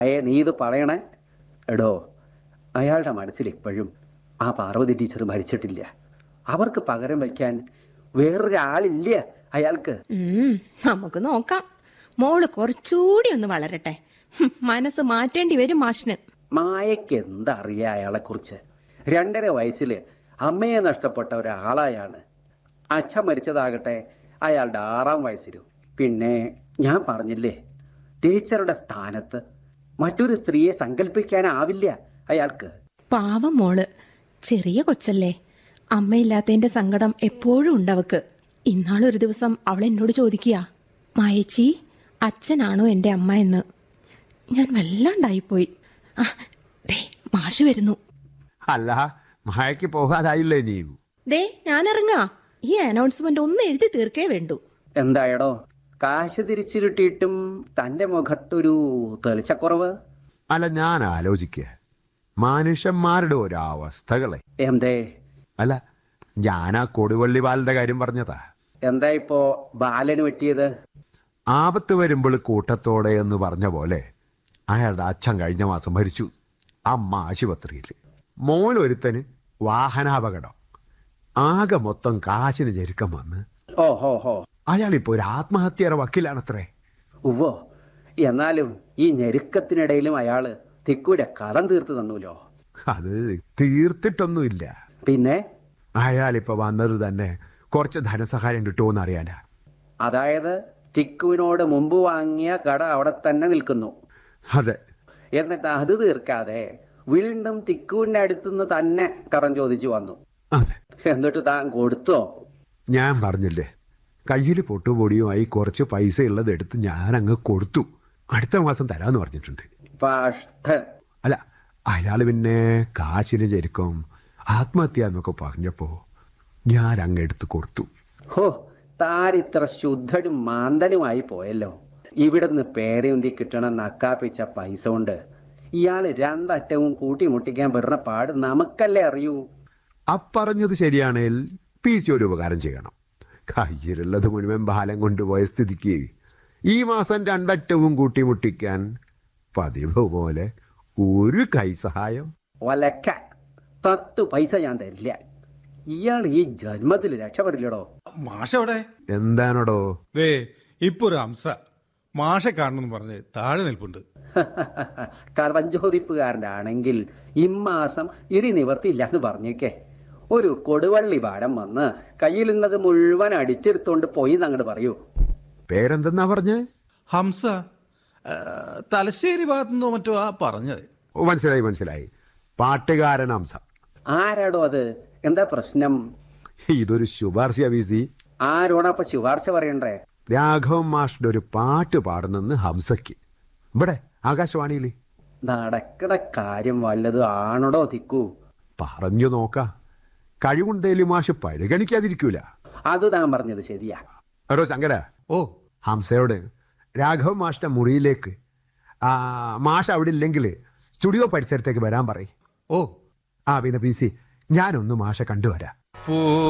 അയ്യേ നീ ഇത് പറയണേ എടോ അയാളുടെ മനസ്സിൽ ഇപ്പോഴും ആ പാർവതി ടീച്ചർ മരിച്ചിട്ടില്ല അവർക്ക് പകരം വയ്ക്കാൻ വേറൊരാളില്ല അയാൾക്ക് ഉം, നമുക്ക് നോക്കാം മോള് കുറച്ചുകൂടി ഒന്ന് വളരട്ടെ ഹും, മനസ്സ് മാറ്റേണ്ടി വരും മാഷിന് മായയ്ക്ക് എന്തറിയാ അയാളെക്കുറിച്ച് രണ്ടര വയസ്സിൽ അമ്മയെ നഷ്ടപ്പെട്ട ഒരാളായാണ് അച്ഛൻ മരിച്ചതാകട്ടെ അയാളുടെ ആറാം വയസ്സിലും പിന്നെ ഞാൻ പറഞ്ഞില്ലേ ടീച്ചറുടെ സ്ഥാനത്ത് മറ്റൊരു സ്ത്രീയെ സങ്കല്പിക്കാനാവില്ല അയാൾക്ക് പാവം മോള് ചെറിയ കൊച്ചല്ലേ അമ്മയില്ലാത്തതിന്റെ സങ്കടം എപ്പോഴും ഉണ്ടവക്ക് ഇന്നാളൊരു ദിവസം അവൾ എന്നോട് ചോദിക്കുക മായച്ചി അച്ഛനാണോ എൻ്റെ അമ്മ എന്ന് ഞാൻ വല്ലാണ്ടായിപ്പോയി ആ ദേ മാഷ് വരുന്നു അല്ല മഴയ്ക്ക് പോകാതായില്ലേ നീയും ദേ ഞാനിറങ്ങാ ഈ അനൗൺസ്മെന്റ് ഒന്ന് എഴുതി തീർക്കേ വേണ്ടൂ എന്തായടോ കാശ് തിരിച്ചു കിട്ടിയിട്ടും തൻ്റെ മുഖത്തൊരു തെളിച്ചക്കുറവ് അല്ല ഞാൻ ആലോചിക്കുക മനുഷ്യന്മാരുടെ ഓരോ അവസ്ഥകളെ എന്തേ അല്ല ഞാൻ ആ കൊടുവള്ളി ബാലന്റെ കാര്യം പറഞ്ഞതാ എന്താ ഇപ്പോ ബാലന് പറ്റിയത് ആപത്ത് വരുമ്പോൾ കൂട്ടത്തോടെ എന്ന് പറഞ്ഞ പോലെ അയാളുടെ അച്ഛൻ കഴിഞ്ഞ മാസം മരിച്ചു അമ്മ ആശുപത്രിയിൽ മോൻ ഒരുത്തന് വാഹനാപകടം ആകെ മൊത്തം കാശിന് ഞെരുക്കം വന്ന് ഓ ഹോ ഹോ അയാളിപ്പോ ഒരു ആത്മഹത്യയുടെ വക്കീലാണത്രേ ഉവ്വോ എന്നാലും ഈ ഞെരുക്കത്തിനിടയിലും അയാള് തിക്കൂടെ കടം തീർത്ത് തന്നൂലോ അത് തീർത്തിട്ടൊന്നുമില്ല പിന്നെ അയാളിപ്പോ വന്നത് തന്നെ കുറച്ച് ധനസഹായം കിട്ടുമോന്ന് അറിയാനാ അതായത് ടിക്കുവിനോട് മുമ്പ് വാങ്ങിയ കട അവിടെ തന്നെ നിൽക്കുന്നു അതെ എന്നിട്ട് അത് തീർക്കാതെ വീണ്ടും തിക്കുവിന്റെ അടുത്തുനിന്ന് തന്നെ കടം ചോദിച്ചു വന്നു അതെ എന്നിട്ട് താൻ കൊടുത്തോ ഞാൻ പറഞ്ഞില്ലേ കയ്യിൽ പൊട്ടുപൊടിയുമായി കുറച്ച് പൈസ ഉള്ളത് എടുത്ത് ഞാൻ അങ്ങ് കൊടുത്തു അടുത്ത മാസം തരാന്ന് പറഞ്ഞിട്ടുണ്ട് പാഷ്ടൻ അല്ല അയാൾ പിന്നെ കാശിന് ചെരുക്കം ആത്മഹത്യ എന്നൊക്കെ പറഞ്ഞപ്പോ ഞാൻ അങ്ങ് എടുത്ത് കൊടുത്തു ഹോ താരിത്ര ശുദ്ധനും മാന്തനുമായി പോയല്ലോ ഇവിടുന്ന് പേരയുന്തി കിട്ടണ നക്കാപ്പിച്ച പൈസ കൊണ്ട് ഇയാൾ രണ്ടറ്റവും കൂട്ടിമുട്ടിക്കാൻ പെടുന്ന പാട് നമുക്കല്ലേ അറിയൂ അപ്പറഞ്ഞത് ശരിയാണേൽ പി സി ഒരു ഉപകാരം ചെയ്യണം കയ്യിലുള്ളത് മുഴുവൻ ബാലം കൊണ്ടുപോയ സ്ഥിതിക്ക് ഈ മാസം രണ്ടറ്റവും കൂട്ടിമുട്ടിക്കാൻ പതിവ് പോലെ ഒരു കൈ സഹായം ഒലക്ക പത്ത് പൈസ ഞാൻ തരില്ല ഇയാൾ ഈ ജന്മത്തിൽ രക്ഷപ്പെടില്ലടോ മാഷ എവിടെ എന്താണോടോ ദേ ഇപ്പൊ ഒരു ഹംസ മാഷെ കാണണമെന്ന് പറഞ്ഞ് താഴെ നിൽപ്പുണ്ട് കർവഞ്ചോദിപ്പുകാരൻ്റെ ആണെങ്കിൽ ഇമ്മാസം ഇരി നിവർത്തിയില്ല എന്ന് പറഞ്ഞേക്കേ ഒരു കൊടുവള്ളി പാടം വന്ന് കയ്യിലുള്ളത് മുഴുവൻ അടിച്ചെടുത്തോണ്ട് പോയി എന്നങ്ങോട്ട് പറയൂ പേരെന്തെന്നാ പറഞ്ഞേ ഹംസ ആ, തലശ്ശേരി ഭാഗത്തുനിന്നോ മറ്റോ ആ പറഞ്ഞത് ഓ മനസ്സിലായി മനസ്സിലായി പാട്ടുകാരൻ അംസ ആരാടോ അത് എന്താ പ്രശ്നം ഇതൊരു ശുപാർശ വി സി ആരോടപ്പൊ ശുപാർശ പറയണ്ടേ രാഘവൻ മാഷിന്റെ ഒരു പാട്ട് പാടുന്നെന്ന് ഹംസയ്ക്ക് ഇവിടെ ആകാശവാണിയിൽ നടക്കണ കാര്യം വല്ലതും ആണോടോ തിക്കൂ പറഞ്ഞു നോക്കാം കഴിവുണ്ടേലും മാഷ് പരിഗണിക്കാതിരിക്കൂല അത് താൻ പറഞ്ഞത് ശരിയാ എടോ ശങ്കര ഓ ഹംസയോട് രാഘവൻ മാഷിന്റെ മുറിയിലേക്ക് ആ, മാഷ് അവിടെ ഇല്ലെങ്കിൽ സ്റ്റുഡിയോ പരിസരത്തേക്ക് വരാൻ പറയും ഓ ആ പിന്നെ പി സി ഞാനൊന്ന് മാഷെ കണ്ടുവരാം പോ